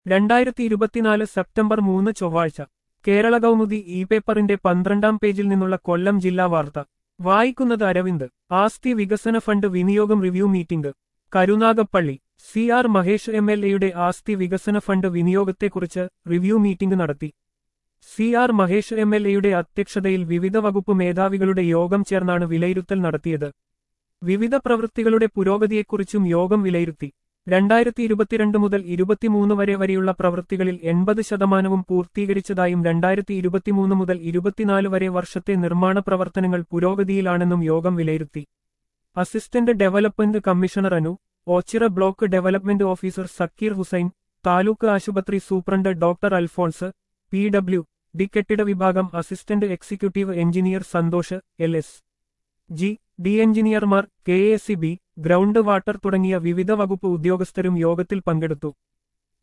രണ്ടായിരത്തി ഇരുപത്തിനാല് സെപ്റ്റംബർ മൂന്ന് ചൊവ്വാഴ്ച കേരള കൗമുദി ഇ പേപ്പറിന്റെ പന്ത്രണ്ടാം പേജിൽ നിന്നുള്ള കൊല്ലം ജില്ലാ വാർത്ത വായിക്കുന്നത് അരവിന്ദ് ആസ്തി വികസന ഫണ്ട് വിനിയോഗം review meeting Karunagappally C R Mahesh M L എയുടെ ആസ്തി വികസന ഫണ്ട് വിനിയോഗത്തെക്കുറിച്ച് റിവ്യൂ മീറ്റിംഗ് നടത്തി C R Mahesh M L എയുടെ അധ്യക്ഷതയിൽ വിവിധ വകുപ്പ് മേധാവികളുടെ യോഗം ചേർന്നാണ് വിലയിരുത്തൽ നടത്തിയത് വിവിധ പ്രവൃത്തികളുടെ പുരോഗതിയെക്കുറിച്ചും യോഗം വിലയിരുത്തി രണ്ടായിരത്തി ഇരുപത്തിരണ്ട് മുതൽ ഇരുപത്തിമൂന്ന് വരെ വരെയുള്ള പ്രവൃത്തികളിൽ എൺപത് ശതമാനവും പൂർത്തീകരിച്ചതായും രണ്ടായിരത്തി ഇരുപത്തിമൂന്ന് മുതൽ ഇരുപത്തിനാല് വരെ വർഷത്തെ നിർമ്മാണ പ്രവർത്തനങ്ങൾ പുരോഗതിയിലാണെന്നും യോഗം വിലയിരുത്തി assistant development commissioner Anu Oachira block development officer Zakir Hussain taluk ആശുപത്രി superintendent doctor Alphonse P W D കെട്ടിട വിഭാഗം assistant executive engineer Santhosh L S G D എഞ്ചിനീയർമാർ K A C B ground water തുടങ്ങിയ വിവിധ വകുപ്പ് ഉദ്യോഗസ്ഥരും യോഗത്തിൽ പങ്കെടുത്തു